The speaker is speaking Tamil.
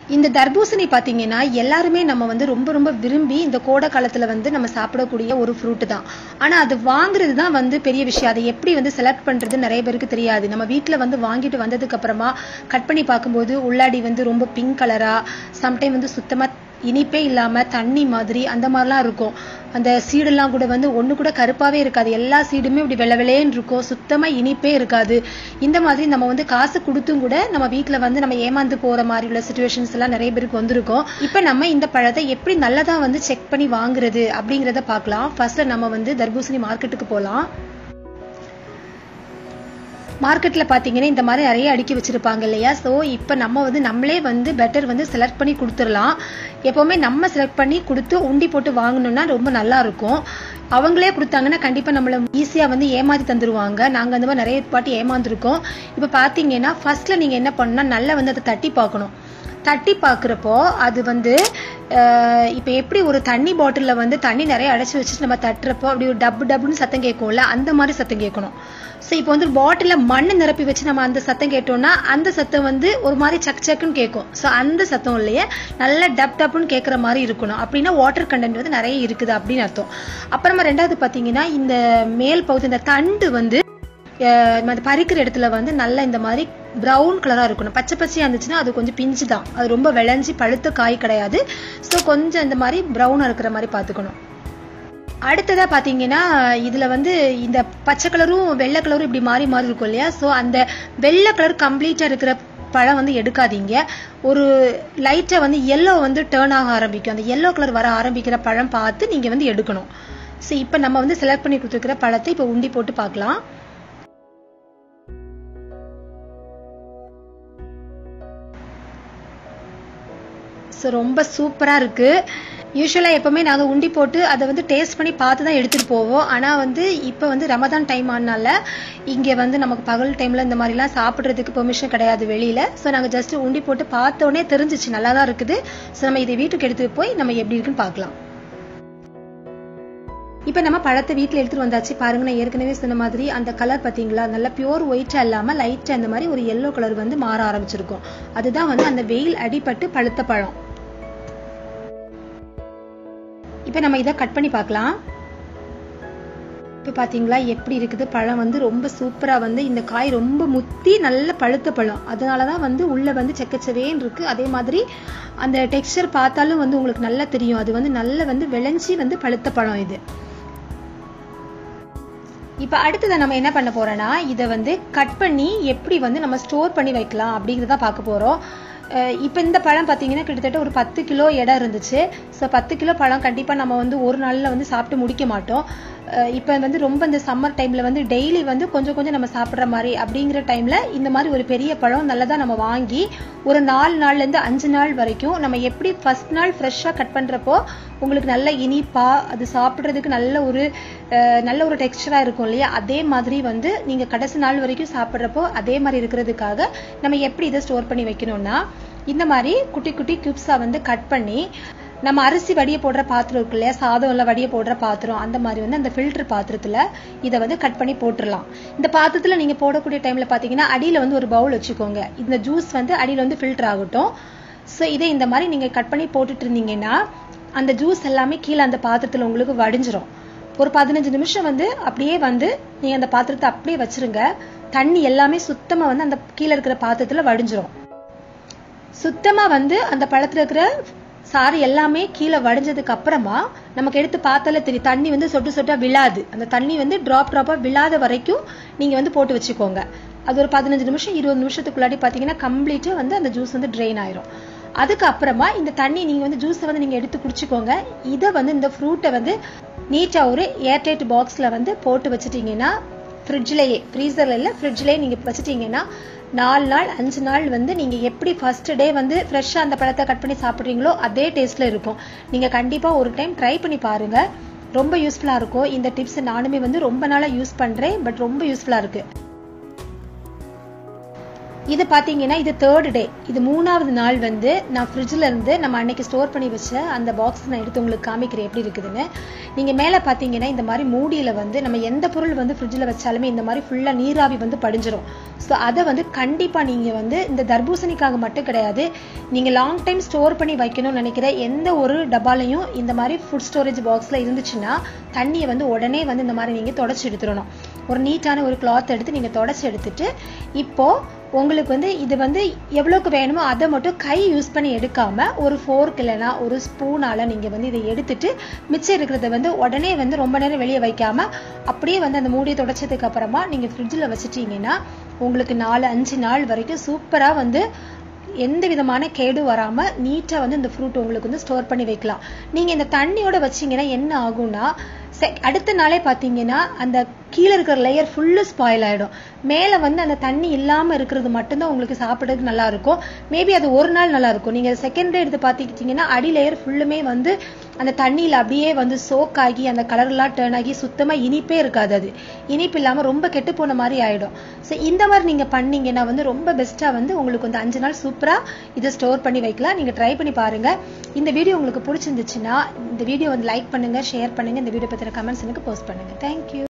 இந்த தர்பூசணி பார்த்தீங்கன்னா எல்லாருமே நம்ம வந்து ரொம்ப ரொம்ப விரும்பி இந்த கோடை காலத்துல வந்து நம்ம சாப்பிடக்கூடிய ஒரு ஃப்ரூட் தான் ஆனா அது வாங்குறது தான் வந்து பெரிய விஷயம் அதை எப்படி வந்து செலக்ட் பண்றது நிறைய பேருக்கு தெரியாது நம்ம வீட்ல வந்து வாங்கிட்டு வந்ததுக்கு அப்புறமா கட் பண்ணி பார்க்கும்போது உள்ளாடி வந்து ரொம்ப பிங்க் கலரா சம்டைம் வந்து சுத்தமா இனிப்பே இல்லாம தண்ணி மாதிரி அந்த மாதிரிலாம் இருக்கும் அந்த சீடெல்லாம் கூட வந்து ஒண்ணு கூட கருப்பாவே இருக்காது எல்லா சீடுமே இப்படி வெள்ளை வெள்ளையேன்னு இருக்கும் சுத்தமா இனிப்பே இருக்காது இந்த மாதிரி நம்ம வந்து காசு கொடுத்தும் கூட நம்ம வீட்ல வந்து நம்ம ஏமாந்து போற மாதிரி உள்ள சுச்சுவேஷன்ஸ் எல்லாம் நிறைய பேருக்கு வந்திருக்கும் இப்ப நம்ம இந்த பழத்தை எப்படி நல்லதா வந்து செக் பண்ணி வாங்குறது அப்படிங்கறத பார்க்கலாம் ஃபர்ஸ்ட்ல நம்ம வந்து தர்பூசணி மார்க்கெட்டுக்கு போலாம் மார்க்கெட்ல பாத்தீங்கன்னா இந்த மாதிரி நிறைய அடுக்கி வச்சிருப்பாங்க இல்லையா ஸோ இப்போ நம்ம வந்து நம்மளே வந்து பெட்டர் வந்து செலக்ட் பண்ணி கொடுத்துடலாம் எப்பவுமே நம்ம செலக்ட் பண்ணி கொடுத்து உண்டி போட்டு வாங்கணும்னா ரொம்ப நல்லா இருக்கும் அவங்களே கொடுத்தாங்கன்னா கண்டிப்பா நம்மள ஈஸியா வந்து ஏமாத்தி தந்துருவாங்க நாங்க அந்த மாதிரி நிறைய பாட்டி ஏமாந்துருக்கோம் இப்போ பாத்தீங்கன்னா ஃபர்ஸ்ட்ல நீங்க என்ன பண்ணணும்னா நல்லா வந்து அதை தட்டி பார்க்கணும் தட்டி பார்க்குறப்போ அது வந்து இப்போ எப்படி ஒரு தண்ணி பாட்டிலில் வந்து தண்ணி நிறைய அடைச்சி வச்சுட்டு நம்ம தட்டுறப்போ அப்படி ஒரு டப்பு டப்புன்னு சத்தம் கேட்கும்ல அந்த மாதிரி சத்தம் கேட்கணும் ஸோ இப்போ வந்து பாட்டிலில் மண் நிரப்பி வச்சு நம்ம அந்த சத்தம் கேட்டோம்னா அந்த சத்தம் வந்து ஒரு மாதிரி சக் சக்குன்னு கேட்கும் ஸோ அந்த சத்தம் இல்லையே நல்லா டப் டப்புன்னு கேட்குற மாதிரி இருக்கணும் அப்படின்னா வாட்டர் கண்டென்ட் வந்து நிறைய இருக்குது அப்படின்னு அர்த்தம் அப்புறமா ரெண்டாவது பார்த்தீங்கன்னா இந்த மேல் பகுதி இந்த தண்டு வந்து அது பறிக்கிற இடத்துல வந்து நல்லா இந்த மாதிரி ப்ரௌன் கலரா இருக்கணும் பச்சை பச்சையா இருந்துச்சுன்னா அது கொஞ்சம் பிஞ்சு தான் அது ரொம்ப விளைஞ்சி பழுத்த காய் கிடையாது ஸோ கொஞ்சம் இந்த மாதிரி ப்ரௌனா இருக்கிற மாதிரி பார்த்துக்கணும் அடுத்ததா பாத்தீங்கன்னா இதுல வந்து இந்த பச்சை கலரும் வெள்ளை கலரும் இப்படி மாறி மாறி இருக்கும் இல்லையா ஸோ அந்த வெள்ளை கலர் கம்ப்ளீட்டா இருக்கிற பழம் வந்து எடுக்காதீங்க ஒரு லைட்டா வந்து எல்லோ வந்து டேர்ன் ஆக ஆரம்பிக்கும் அந்த எல்லோ கலர் வர ஆரம்பிக்கிற பழம் பார்த்து நீங்க வந்து எடுக்கணும் ஸோ இப்போ நம்ம வந்து செலக்ட் பண்ணி கொடுத்துருக்கிற பழத்தை இப்போ உண்டி போட்டு பார்க்கலாம் ஸோ ரொம்ப சூப்பராக இருக்கு யூஸ்வலாக எப்பவுமே நாங்கள் உண்டி போட்டு அதை வந்து டேஸ்ட் பண்ணி பார்த்து தான் எடுத்துகிட்டு போவோம் ஆனால் வந்து இப்போ வந்து ரமதான் டைம் ஆனால இங்கே வந்து நமக்கு பகல் டைமில் இந்த மாதிரிலாம் சாப்பிட்றதுக்கு பெர்மிஷன் கிடையாது வெளியில் ஸோ நாங்கள் ஜஸ்ட் உண்டி போட்டு பார்த்தோன்னே தெரிஞ்சிச்சு நல்லா தான் இருக்குது ஸோ நம்ம இதை வீட்டுக்கு எடுத்துகிட்டு போய் நம்ம எப்படி இருக்குன்னு பார்க்கலாம் இப்போ நம்ம பழத்தை வீட்டில் எடுத்துட்டு வந்தாச்சு பாருங்க நான் ஏற்கனவே சொன்ன மாதிரி அந்த கலர் பார்த்தீங்களா நல்லா பியூர் ஒயிட்டா இல்லாமல் லைட்டா அந்த மாதிரி ஒரு எல்லோ கலர் வந்து மாற ஆரம்பிச்சிருக்கும் அதுதான் வந்து அந்த வெயில் அடிபட்டு பழுத்த பழம் இப்போ நம்ம இதை கட் பண்ணி பார்க்கலாம் இப்போ பார்த்தீங்களா எப்படி இருக்குது பழம் வந்து ரொம்ப சூப்பராக வந்து இந்த காய் ரொம்ப முத்தி நல்ல பழுத்த பழம் அதனால தான் வந்து உள்ளே வந்து செக்கச்சவேன்னு இருக்கு அதே மாதிரி அந்த டெக்ஸ்டர் பார்த்தாலும் வந்து உங்களுக்கு நல்லா தெரியும் அது வந்து நல்ல வந்து விளைஞ்சி வந்து பழுத்த பழம் இது இப்போ அடுத்ததை நம்ம என்ன பண்ண போறோம்னா இதை வந்து கட் பண்ணி எப்படி வந்து நம்ம ஸ்டோர் பண்ணி வைக்கலாம் அப்படிங்கிறத பார்க்க போறோம் இப்போ இந்த பழம் பார்த்தீங்கன்னா கிட்டத்தட்ட ஒரு பத்து கிலோ இடம் இருந்துச்சு ஸோ பத்து கிலோ பழம் கண்டிப்பாக நம்ம வந்து ஒரு நாளில் வந்து சாப்பிட்டு முடிக்க மாட்டோம் இப்போ வந்து ரொம்ப இந்த சம்மர் டைமில் வந்து டெய்லி வந்து கொஞ்சம் கொஞ்சம் நம்ம சாப்பிட்ற மாதிரி அப்படிங்கிற டைமில் இந்த மாதிரி ஒரு பெரிய பழம் நல்லதாக நம்ம வாங்கி ஒரு நாலு நாள்லேருந்து அஞ்சு நாள் வரைக்கும் நம்ம எப்படி ஃபர்ஸ்ட் நாள் ஃப்ரெஷ்ஷாக கட் பண்ணுறப்போ உங்களுக்கு நல்ல இனிப்பா அது சாப்பிட்றதுக்கு நல்ல ஒரு நல்ல ஒரு டெக்ஸ்டராக இருக்கும் இல்லையா அதே மாதிரி வந்து நீங்கள் கடைசி நாள் வரைக்கும் சாப்பிட்றப்போ அதே மாதிரி இருக்கிறதுக்காக நம்ம எப்படி இதை ஸ்டோர் பண்ணி வைக்கணும்னா இந்த மாதிரி குட்டி குட்டி கியூப்ஸாக வந்து கட் பண்ணி நம்ம அரிசி வடிய போடுற பாத்திரம் இருக்கு இல்லையா சாதம் எல்லாம் வடிய போடுற பாத்திரம் அந்த மாதிரி வந்து அந்த ஃபில்டர் பாத்திரத்துல இதை வந்து கட் பண்ணி போட்டுடலாம் இந்த பாத்திரத்துல நீங்க போடக்கூடிய டைம்ல பாத்தீங்கன்னா அடியில வந்து ஒரு பவுல் வச்சுக்கோங்க இந்த ஜூஸ் வந்து அடியில வந்து ஃபில்டர் ஆகட்டும் ஸோ இதை இந்த மாதிரி நீங்க கட் பண்ணி போட்டுட்டு இருந்தீங்கன்னா அந்த ஜூஸ் எல்லாமே கீழே அந்த பாத்திரத்துல உங்களுக்கு வடிஞ்சிரும் ஒரு பதினஞ்சு நிமிஷம் வந்து அப்படியே வந்து நீங்க அந்த பாத்திரத்தை அப்படியே வச்சிருங்க தண்ணி எல்லாமே சுத்தமா வந்து அந்த கீழே இருக்கிற பாத்திரத்துல வடிஞ்சிரும் சுத்தமா வந்து அந்த பழத்துல இருக்கிற சாறு எல்லாமே கீழே வடிஞ்சதுக்கு அப்புறமா நமக்கு எடுத்து பார்த்தாலே தெரியும் தண்ணி வந்து சொட்டு சொட்டா விழாது அந்த தண்ணி வந்து டிராப் டிராப்பா விழாத வரைக்கும் நீங்க வந்து போட்டு வச்சுக்கோங்க அது ஒரு பதினஞ்சு நிமிஷம் இருபது நிமிஷத்துக்குள்ளாடி பாத்தீங்கன்னா கம்ப்ளீட்டா வந்து அந்த ஜூஸ் வந்து ட்ரெயின் ஆயிரும் அதுக்கப்புறமா இந்த தண்ணி நீங்க வந்து ஜூஸை வந்து நீங்க எடுத்து குடிச்சுக்கோங்க இதை வந்து இந்த ஃப்ரூட்டை வந்து நீட்டா ஒரு ஏர்டைட் பாக்ஸ்ல வந்து போட்டு வச்சுட்டீங்கன்னா ஃப்ரிட்ஜ்லயே ஃப்ரீசர்ல இல்ல ஃப்ரிட்ஜ்லயே நீங்க வச்சுட்டீங்கன்னா நாலு நாள் அஞ்சு நாள் வந்து நீங்க எப்படி ஃபர்ஸ்ட் டே வந்து ஃப்ரெஷ்ஷா அந்த பழத்தை கட் பண்ணி சாப்பிட்றீங்களோ அதே டேஸ்ட்ல இருக்கும் நீங்க கண்டிப்பா ஒரு டைம் ட்ரை பண்ணி பாருங்க ரொம்ப யூஸ்ஃபுல்லா இருக்கும் இந்த டிப்ஸ் நானுமே வந்து ரொம்ப நாளா யூஸ் பண்றேன் பட் ரொம்ப யூஸ்ஃபுல்லா இருக்கு இது பார்த்தீங்கன்னா இது தேர்ட் டே இது மூணாவது நாள் வந்து நான் ஃப்ரிட்ஜில் இருந்து நம்ம அன்னைக்கு ஸ்டோர் பண்ணி வச்ச அந்த பாக்ஸ் நான் எடுத்து உங்களுக்கு காமிக்கிறேன் எப்படி இருக்குதுன்னு நீங்கள் மேலே பார்த்தீங்கன்னா இந்த மாதிரி மூடியில் வந்து நம்ம எந்த பொருள் வந்து ஃப்ரிட்ஜில் வச்சாலுமே இந்த மாதிரி ஃபுல்லாக நீராவி வந்து படிஞ்சிரும் ஸோ அதை வந்து கண்டிப்பாக நீங்கள் வந்து இந்த தர்பூசணிக்காக மட்டும் கிடையாது நீங்கள் லாங் டைம் ஸ்டோர் பண்ணி வைக்கணும்னு நினைக்கிற எந்த ஒரு டப்பாலையும் இந்த மாதிரி ஃபுட் ஸ்டோரேஜ் பாக்ஸில் இருந்துச்சுன்னா தண்ணியை வந்து உடனே வந்து இந்த மாதிரி நீங்கள் தொடச்சி எடுத்துடணும் ஒரு நீட்டான ஒரு கிளாத் எடுத்து நீங்கள் தொடச்சி எடுத்துட்டு இப்போ உங்களுக்கு வந்து இது வந்து எவ்வளோக்கு வேணுமோ அதை மட்டும் கை யூஸ் பண்ணி எடுக்காம ஒரு ஃபோர்க் இல்லைனா ஒரு ஸ்பூனால நீங்க வந்து இதை எடுத்துட்டு மிச்சம் இருக்கிறத வந்து உடனே வந்து ரொம்ப நேரம் வெளியே வைக்காம அப்படியே வந்து அந்த மூடியை தொடச்சதுக்கு அப்புறமா நீங்க ஃப்ரிட்ஜில் வச்சுட்டீங்கன்னா உங்களுக்கு நாலு அஞ்சு நாள் வரைக்கும் சூப்பரா வந்து எந்த விதமான கேடு வராம நீட்டா வந்து இந்த ஃப்ரூட் உங்களுக்கு வந்து ஸ்டோர் பண்ணி வைக்கலாம் நீங்க இந்த தண்ணியோட வச்சீங்கன்னா என்ன ஆகும்னா அடுத்த நாளே பார்த்தீங்கன்னா அந்த கீழே இருக்கிற லேயர் ஃபுல்லு ஸ்பாயில் ஆகிடும் மேலே வந்து அந்த தண்ணி இல்லாமல் இருக்கிறது மட்டும்தான் உங்களுக்கு சாப்பிட்றதுக்கு நல்லா இருக்கும் மேபி அது ஒரு நாள் நல்லா இருக்கும் நீங்கள் செகண்ட் டே எடுத்து பார்த்துக்கிட்டிங்கன்னா அடி லேயர் ஃபுல்லுமே வந்து அந்த தண்ணியில் அப்படியே வந்து சோக் ஆகி அந்த கலர்லாம் டேர்ன் ஆகி சுத்தமாக இனிப்பே இருக்காது அது இனிப்பு இல்லாமல் ரொம்ப கெட்டு போன மாதிரி ஆகிடும் ஸோ இந்த மாதிரி நீங்கள் பண்ணீங்கன்னா வந்து ரொம்ப பெஸ்ட்டாக வந்து உங்களுக்கு வந்து அஞ்சு நாள் சூப்பராக இதை ஸ்டோர் பண்ணி வைக்கலாம் நீங்கள் ட்ரை பண்ணி பாருங்கள் இந்த வீடியோ உங்களுக்கு பிடிச்சிருந்துச்சுன்னா இந்த வீடியோ வந்து லைக் பண்ணுங்கள் ஷேர் பண்ணுங்கள் இந்த வீடியோ பற்றின கமெண்ட்ஸ் எனக்கு போஸ்ட் பண்ணுங்கள் தேங்க்யூ